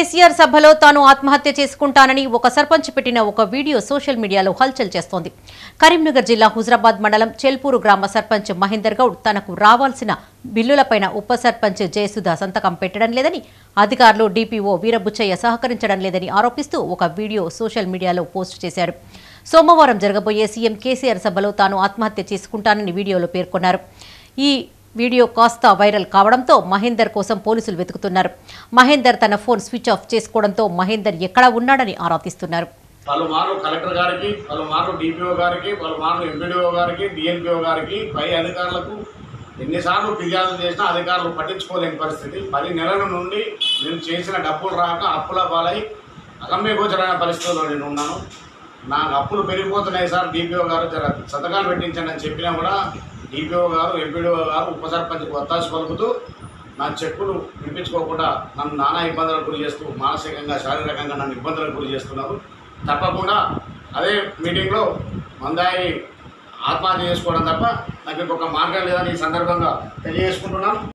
కేసీఆర్ సభలో తాను ఆత్మహత్య చేసుకుంటానని ఒక సర్పంచ్ పెట్టిన ఒక వీడియో సోషల్ మీడియాలో హల్చల్ చేస్తోంది కరీంనగర్ జిల్లా హుజరాబాద్ మండలం చెల్పూరు గ్రామ సర్పంచ్ మహేందర్ గౌడ్ తనకు రావాల్సిన బిల్లులపైన ఉప సర్పంచ్ జయసుధ సంతకం పెట్టడం లేదని అధికారులు డీపీఓ వీరబుచ్చయ్య సహకరించడం లేదని ఆరోపిస్తూ ఒక వీడియో సోషల్ మీడియాలో పోస్ట్ చేశారు సోమవారం జరగబోయే సీఎం కేసీఆర్ సభలో తాను ఆత్మహత్య చేసుకుంటానని వీడియోలో పేర్కొన్నారు ఈ వీడియో కాస్త వైరల్ కావడంతో మహేందర్ కోసం పోలీసులు వెతుకుతున్నారు మహేందర్ తన ఫోన్ స్విచ్ ఆఫ్ చేసుకోవడంతో మహేందర్ ఎక్కడ ఉన్నాడని ఆరా తీస్తున్నారు పలుమార్లు కలెక్టర్ గారికి పలుమార్లు డిపిఓ గారికి పలుమార్లు ఎంపీడీఓ గారికి డిఎన్పిఓ గారికి పై అధికారులకు ఎన్నిసార్లు ఫిర్యాదులు చేసినా అధికారులు పట్టించుకోలేని పరిస్థితి పది నెలల నుండి నేను చేసిన డబ్బులు రాక అప్పుల పాలై అగమ్య గోచరమైన పరిస్థితుల్లో నేను ఉన్నాను నాకు అప్పులు పెరిగిపోతున్నాయి సార్ డిపిఓ గారు జర సంతకాలు పెట్టించండి అని చెప్పినా కూడా డిపిఓ గారు ఎంపీడీఓ గారు ఉప సర్పంచ్కి ఒత్తాసు పలుకుతూ నా చెక్కులు వినిపించుకోకుండా నన్ను నానా ఇబ్బందులకు గురి చేస్తూ మానసికంగా శారీరకంగా నన్ను ఇబ్బందులకు గురి చేస్తున్నారు తప్పకుండా అదే మీటింగ్లో మందాయి ఆత్మహత్య చేసుకోవడం తప్ప నాకు ఇంకొక మార్గం లేదని ఈ సందర్భంగా తెలియజేసుకుంటున్నాను